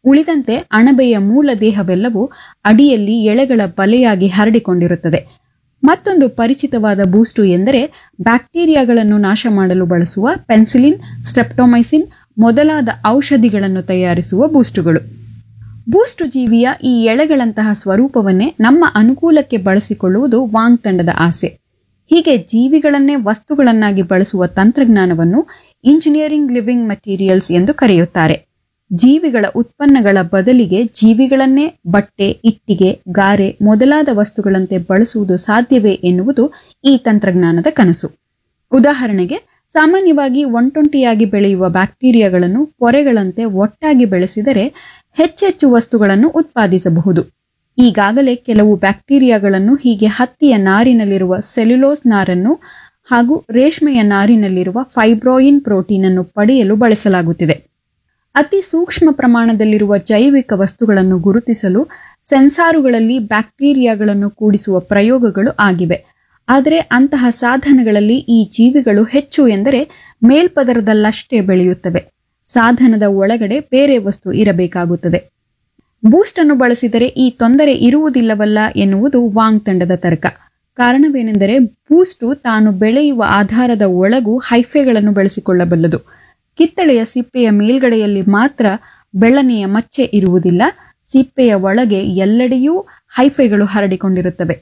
ಉಳಿದಂತೆ ಅಣಬೆಯ ಮೂಲ ದೇಹವೆಲ್ಲವೂ ಅಡಿಯಲ್ಲಿ ಎಳೆಗಳ ಬಲೆಯಾಗಿ ಹರಡಿಕೊಂಡಿರುತ್ತದೆ ಮತ್ತೊಂದು ಪರಿಚಿತವಾದ ಬೂಸ್ಟು ಎಂದರೆ ಬ್ಯಾಕ್ಟೀರಿಯಾಗಳನ್ನು ನಾಶ ಮಾಡಲು ಬಳಸುವ ಪೆನ್ಸಿಲಿನ್ ಸ್ಟ್ರೆಪ್ಟೊಮೈಸಿನ್ ಮೊದಲಾದ ಔಷಧಿಗಳನ್ನು ತಯಾರಿಸುವ ಬೂಸ್ಟುಗಳು ಬೂಸ್ಟು ಜೀವಿಯ ಈ ಎಳೆಗಳಂತಹ ಸ್ವರೂಪವನ್ನೇ ನಮ್ಮ ಅನುಕೂಲಕ್ಕೆ ಬಳಸಿಕೊಳ್ಳುವುದು ವಾಂಗ್ ತಂಡದ ಆಸೆ ಹೀಗೆ ಜೀವಿಗಳನ್ನೇ ವಸ್ತುಗಳನ್ನಾಗಿ ಬಳಸುವ ತಂತ್ರಜ್ಞಾನವನ್ನು ಇಂಜಿನಿಯರಿಂಗ್ ಲಿವಿಂಗ್ ಮೆಟೀರಿಯಲ್ಸ್ ಎಂದು ಕರೆಯುತ್ತಾರೆ ಜೀವಿಗಳ ಉತ್ಪನ್ನಗಳ ಬದಲಿಗೆ ಜೀವಿಗಳನ್ನೇ ಬಟ್ಟೆ ಇಟ್ಟಿಗೆ ಗಾರೆ ಮೊದಲಾದ ವಸ್ತುಗಳಂತೆ ಬಳಸುವುದು ಸಾಧ್ಯವೇ ಎನ್ನುವುದು ಈ ತಂತ್ರಜ್ಞಾನದ ಕನಸು ಉದಾಹರಣೆಗೆ ಸಾಮಾನ್ಯವಾಗಿ ಒಂಟೊಂಟಿಯಾಗಿ ಬೆಳೆಯುವ ಬ್ಯಾಕ್ಟೀರಿಯಾಗಳನ್ನು ಪೊರೆಗಳಂತೆ ಒಟ್ಟಾಗಿ ಬೆಳೆಸಿದರೆ ಹೆಚ್ಚೆಚ್ಚು ವಸ್ತುಗಳನ್ನು ಉತ್ಪಾದಿಸಬಹುದು ಈಗಾಗಲೇ ಕೆಲವು ಬ್ಯಾಕ್ಟೀರಿಯಾಗಳನ್ನು ಹೀಗೆ ಹತ್ತಿಯ ನಾರಿನಲ್ಲಿರುವ ಸೆಲ್ಯುಲೋಸ್ ನಾರನ್ನು ಹಾಗೂ ರೇಷ್ಮೆಯ ನಾರಿನಲ್ಲಿರುವ ಫೈಬ್ರೋಯಿನ್ ಪ್ರೋಟೀನ್ ಅನ್ನು ಪಡೆಯಲು ಬಳಸಲಾಗುತ್ತಿದೆ ಅತಿ ಸೂಕ್ಷ್ಮ ಪ್ರಮಾಣದಲ್ಲಿರುವ ಜೈವಿಕ ವಸ್ತುಗಳನ್ನು ಗುರುತಿಸಲು ಸೆನ್ಸಾರುಗಳಲ್ಲಿ ಬ್ಯಾಕ್ಟೀರಿಯಾಗಳನ್ನು ಕೂಡಿಸುವ ಪ್ರಯೋಗಗಳು ಆಗಿವೆ ಆದರೆ ಅಂತಹ ಸಾಧನಗಳಲ್ಲಿ ಈ ಜೀವಿಗಳು ಹೆಚ್ಚು ಎಂದರೆ ಮೇಲ್ಪದರದಲ್ಲಷ್ಟೇ ಬೆಳೆಯುತ್ತವೆ ಸಾಧನದ ಒಳಗಡೆ ಬೇರೆ ವಸ್ತು ಇರಬೇಕಾಗುತ್ತದೆ ಬೂಸ್ಟ್ ಅನ್ನು ಬಳಸಿದರೆ ಈ ತೊಂದರೆ ಇರುವುದಿಲ್ಲವಲ್ಲ ಎನ್ನುವುದು ವಾಂಗ್ ತಂಡದ ತರ್ಕ ಕಾರಣವೇನೆಂದರೆ ಬೂಸ್ಟು ತಾನು ಬೆಳೆಯುವ ಆಧಾರದ ಒಳಗೂ ಹೈಫೆಗಳನ್ನು ಬೆಳೆಸಿಕೊಳ್ಳಬಲ್ಲದು ಕಿತ್ತಳೆಯ ಸಿಪ್ಪೆಯ ಮೇಲ್ಗಡೆಯಲ್ಲಿ ಮಾತ್ರ ಬೆಳ್ಳನೆಯ ಮಚ್ಚೆ ಇರುವುದಿಲ್ಲ ಸಿಪ್ಪೆಯ ಒಳಗೆ ಎಲ್ಲೆಡೆಯೂ ಹೈಫೆಗಳು ಹರಡಿಕೊಂಡಿರುತ್ತವೆ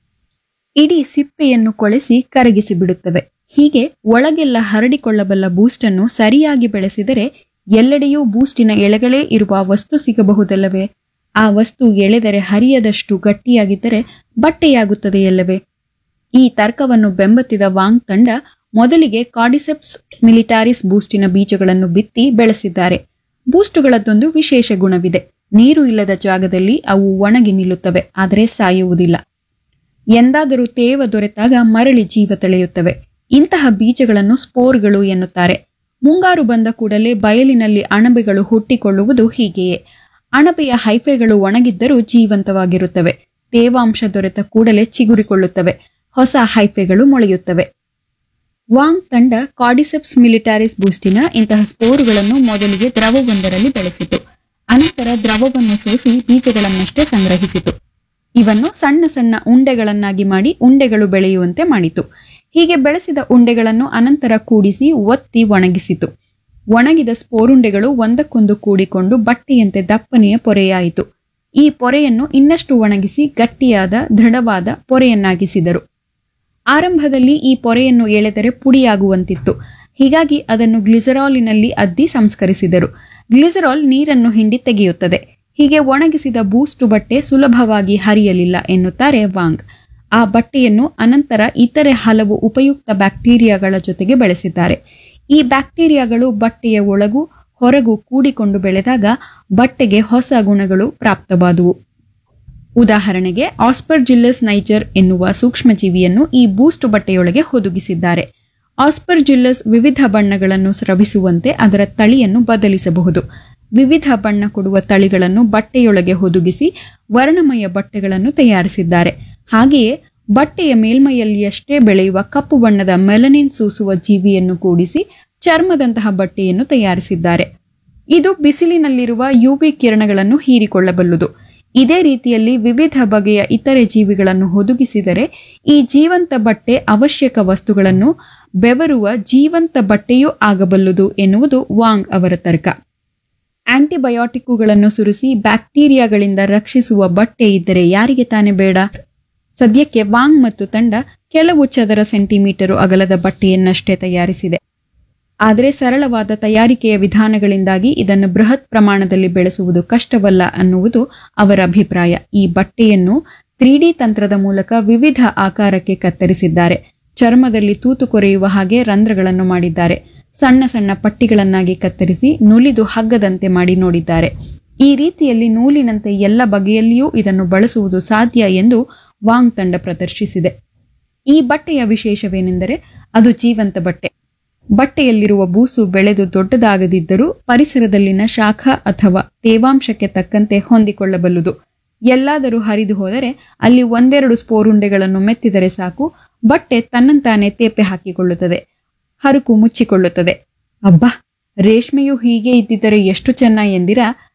ಇಡೀ ಸಿಪ್ಪೆಯನ್ನು ಕೊಳೆಸಿ ಕರಗಿಸಿ ಬಿಡುತ್ತವೆ ಹೀಗೆ ಒಳಗೆಲ್ಲ ಹರಡಿಕೊಳ್ಳಬಲ್ಲ ಬೂಸ್ಟನ್ನು ಸರಿಯಾಗಿ ಬೆಳೆಸಿದರೆ ಎಲ್ಲೆಡೆಯೂ ಬೂಸ್ಟಿನ ಎಳೆಗಳೇ ಇರುವ ವಸ್ತು ಸಿಗಬಹುದಲ್ಲವೇ ಆ ವಸ್ತು ಎಳೆದರೆ ಹರಿಯದಷ್ಟು ಗಟ್ಟಿಯಾಗಿದ್ದರೆ ಬಟ್ಟೆಯಾಗುತ್ತದೆಯಲ್ಲವೇ ಈ ತರ್ಕವನ್ನು ಬೆಂಬತ್ತಿದ ವಾಂಗ್ ತಂಡ ಮೊದಲಿಗೆ ಕಾರ್ಡಿಸೆಪ್ಸ್ ಮಿಲಿಟಾರಿಸ್ ಬೂಸ್ಟಿನ ಬೀಜಗಳನ್ನು ಬಿತ್ತಿ ಬೆಳೆಸಿದ್ದಾರೆ ಬೂಸ್ಟುಗಳದ್ದೊಂದು ವಿಶೇಷ ಗುಣವಿದೆ ನೀರು ಇಲ್ಲದ ಜಾಗದಲ್ಲಿ ಅವು ಒಣಗಿ ನಿಲ್ಲುತ್ತವೆ ಆದರೆ ಸಾಯುವುದಿಲ್ಲ ಎಂದಾದರೂ ತೇವ ದೊರೆತಾಗ ಮರಳಿ ಜೀವ ತಳೆಯುತ್ತವೆ ಇಂತಹ ಬೀಜಗಳನ್ನು ಸ್ಪೋರ್ಗಳು ಎನ್ನುತ್ತಾರೆ ಮುಂಗಾರು ಬಂದ ಕೂಡಲೇ ಬಯಲಿನಲ್ಲಿ ಅಣಬೆಗಳು ಹುಟ್ಟಿಕೊಳ್ಳುವುದು ಹೀಗೆಯೇ ಅಣಬೆಯ ಹೈಫೆಗಳು ಒಣಗಿದ್ದರೂ ಜೀವಂತವಾಗಿರುತ್ತವೆ ತೇವಾಂಶ ದೊರೆತ ಕೂಡಲೇ ಚಿಗುರಿಕೊಳ್ಳುತ್ತವೆ ಹೊಸ ಹೈಫೆಗಳು ಮೊಳೆಯುತ್ತವೆ ವಾಂಗ್ ತಂಡ ಕಾರ್ಡಿಸೆಪ್ಸ್ ಮಿಲಿಟಾರಿಸ್ ಬೂಸ್ಟಿನ ಇಂತಹ ಸ್ಪೋರುಗಳನ್ನು ಮೊದಲಿಗೆ ದ್ರವವೊಂದರಲ್ಲಿ ಬೆಳೆಸಿತು ಅನಂತರ ದ್ರವವನ್ನು ಸೋಸಿ ಬೀಜಗಳನ್ನಷ್ಟೇ ಸಂಗ್ರಹಿಸಿತು ಇವನ್ನು ಸಣ್ಣ ಸಣ್ಣ ಉಂಡೆಗಳನ್ನಾಗಿ ಮಾಡಿ ಉಂಡೆಗಳು ಬೆಳೆಯುವಂತೆ ಮಾಡಿತು ಹೀಗೆ ಬೆಳೆಸಿದ ಉಂಡೆಗಳನ್ನು ಅನಂತರ ಕೂಡಿಸಿ ಒತ್ತಿ ಒಣಗಿಸಿತು ಒಣಗಿದ ಸ್ಪೋರುಂಡೆಗಳು ಒಂದಕ್ಕೊಂದು ಕೂಡಿಕೊಂಡು ಬಟ್ಟೆಯಂತೆ ದಪ್ಪನೆಯ ಪೊರೆಯಾಯಿತು ಈ ಪೊರೆಯನ್ನು ಇನ್ನಷ್ಟು ಒಣಗಿಸಿ ಗಟ್ಟಿಯಾದ ದೃಢವಾದ ಪೊರೆಯನ್ನಾಗಿಸಿದರು ಆರಂಭದಲ್ಲಿ ಈ ಪೊರೆಯನ್ನು ಎಳೆದರೆ ಪುಡಿಯಾಗುವಂತಿತ್ತು ಹೀಗಾಗಿ ಅದನ್ನು ಗ್ಲಿಸರಾಲಿನಲ್ಲಿ ಅದ್ದಿ ಸಂಸ್ಕರಿಸಿದರು ಗ್ಲಿಸರಾಲ್ ನೀರನ್ನು ಹಿಂಡಿ ತೆಗೆಯುತ್ತದೆ ಹೀಗೆ ಒಣಗಿಸಿದ ಬೂಸ್ಟು ಬಟ್ಟೆ ಸುಲಭವಾಗಿ ಹರಿಯಲಿಲ್ಲ ಎನ್ನುತ್ತಾರೆ ವಾಂಗ್ ಆ ಬಟ್ಟೆಯನ್ನು ಅನಂತರ ಇತರೆ ಹಲವು ಉಪಯುಕ್ತ ಬ್ಯಾಕ್ಟೀರಿಯಾಗಳ ಜೊತೆಗೆ ಬೆಳೆಸಿದ್ದಾರೆ ಈ ಬ್ಯಾಕ್ಟೀರಿಯಾಗಳು ಬಟ್ಟೆಯ ಒಳಗೂ ಹೊರಗೂ ಕೂಡಿಕೊಂಡು ಬೆಳೆದಾಗ ಬಟ್ಟೆಗೆ ಹೊಸ ಗುಣಗಳು ಪ್ರಾಪ್ತವಾದುವು ಉದಾಹರಣೆಗೆ ಆಸ್ಪರ್ಜಿಲ್ಲಸ್ ನೈಜರ್ ಎನ್ನುವ ಸೂಕ್ಷ್ಮಜೀವಿಯನ್ನು ಈ ಬೂಸ್ಟ್ ಬಟ್ಟೆಯೊಳಗೆ ಹುದುಗಿಸಿದ್ದಾರೆ ಆಸ್ಪರ್ಜಿಲ್ಲಸ್ ವಿವಿಧ ಬಣ್ಣಗಳನ್ನು ಸ್ರವಿಸುವಂತೆ ಅದರ ತಳಿಯನ್ನು ಬದಲಿಸಬಹುದು ವಿವಿಧ ಬಣ್ಣ ಕೊಡುವ ತಳಿಗಳನ್ನು ಬಟ್ಟೆಯೊಳಗೆ ಹುದುಗಿಸಿ ವರ್ಣಮಯ ಬಟ್ಟೆಗಳನ್ನು ತಯಾರಿಸಿದ್ದಾರೆ ಹಾಗೆಯೇ ಬಟ್ಟೆಯ ಮೇಲ್ಮೈಯಲ್ಲಿಯಷ್ಟೇ ಬೆಳೆಯುವ ಕಪ್ಪು ಬಣ್ಣದ ಮೆಲನಿನ್ ಸೂಸುವ ಜೀವಿಯನ್ನು ಕೂಡಿಸಿ ಚರ್ಮದಂತಹ ಬಟ್ಟೆಯನ್ನು ತಯಾರಿಸಿದ್ದಾರೆ ಇದು ಬಿಸಿಲಿನಲ್ಲಿರುವ ಯುವಿ ಕಿರಣಗಳನ್ನು ಹೀರಿಕೊಳ್ಳಬಲ್ಲುದು ಇದೇ ರೀತಿಯಲ್ಲಿ ವಿವಿಧ ಬಗೆಯ ಇತರೆ ಜೀವಿಗಳನ್ನು ಹುದುಗಿಸಿದರೆ ಈ ಜೀವಂತ ಬಟ್ಟೆ ಅವಶ್ಯಕ ವಸ್ತುಗಳನ್ನು ಬೆವರುವ ಜೀವಂತ ಬಟ್ಟೆಯೂ ಆಗಬಲ್ಲುದು ಎನ್ನುವುದು ವಾಂಗ್ ಅವರ ತರ್ಕ ಆಂಟಿಬಯೋಟಿಕ್ಕುಗಳನ್ನು ಸುರಿಸಿ ಬ್ಯಾಕ್ಟೀರಿಯಾಗಳಿಂದ ರಕ್ಷಿಸುವ ಬಟ್ಟೆ ಇದ್ದರೆ ಯಾರಿಗೆ ತಾನೇ ಬೇಡ ಸದ್ಯಕ್ಕೆ ವಾಂಗ್ ಮತ್ತು ತಂಡ ಕೆಲವು ಚದರ ಸೆಂಟಿಮೀಟರು ಅಗಲದ ಬಟ್ಟೆಯನ್ನಷ್ಟೇ ತಯಾರಿಸಿದೆ ಆದರೆ ಸರಳವಾದ ತಯಾರಿಕೆಯ ವಿಧಾನಗಳಿಂದಾಗಿ ಇದನ್ನು ಬೃಹತ್ ಪ್ರಮಾಣದಲ್ಲಿ ಬೆಳೆಸುವುದು ಕಷ್ಟವಲ್ಲ ಅನ್ನುವುದು ಅವರ ಅಭಿಪ್ರಾಯ ಈ ಬಟ್ಟೆಯನ್ನು ತ್ರೀ ಡಿ ತಂತ್ರದ ಮೂಲಕ ವಿವಿಧ ಆಕಾರಕ್ಕೆ ಕತ್ತರಿಸಿದ್ದಾರೆ ಚರ್ಮದಲ್ಲಿ ತೂತು ಕೊರೆಯುವ ಹಾಗೆ ರಂಧ್ರಗಳನ್ನು ಮಾಡಿದ್ದಾರೆ ಸಣ್ಣ ಸಣ್ಣ ಪಟ್ಟಿಗಳನ್ನಾಗಿ ಕತ್ತರಿಸಿ ನುಲಿದು ಹಗ್ಗದಂತೆ ಮಾಡಿ ನೋಡಿದ್ದಾರೆ ಈ ರೀತಿಯಲ್ಲಿ ನೂಲಿನಂತೆ ಎಲ್ಲ ಬಗೆಯಲ್ಲಿಯೂ ಇದನ್ನು ಬಳಸುವುದು ಸಾಧ್ಯ ಎಂದು ವಾಂಗ್ ತಂಡ ಪ್ರದರ್ಶಿಸಿದೆ ಈ ಬಟ್ಟೆಯ ವಿಶೇಷವೇನೆಂದರೆ ಅದು ಜೀವಂತ ಬಟ್ಟೆ ಬಟ್ಟೆಯಲ್ಲಿರುವ ಬೂಸು ಬೆಳೆದು ದೊಡ್ಡದಾಗದಿದ್ದರೂ ಪರಿಸರದಲ್ಲಿನ ಶಾಖ ಅಥವಾ ತೇವಾಂಶಕ್ಕೆ ತಕ್ಕಂತೆ ಹೊಂದಿಕೊಳ್ಳಬಲ್ಲುದು ಎಲ್ಲಾದರೂ ಹರಿದು ಹೋದರೆ ಅಲ್ಲಿ ಒಂದೆರಡು ಸ್ಪೋರುಂಡೆಗಳನ್ನು ಮೆತ್ತಿದರೆ ಸಾಕು ಬಟ್ಟೆ ತನ್ನಂತಾನೆ ತೇಪೆ ಹಾಕಿಕೊಳ್ಳುತ್ತದೆ ಹರುಕು ಮುಚ್ಚಿಕೊಳ್ಳುತ್ತದೆ ಅಬ್ಬಾ ರೇಷ್ಮೆಯು ಹೀಗೆ ಇದ್ದಿದ್ದರೆ ಎಷ್ಟು ಚೆನ್ನ ಎಂದಿರಾ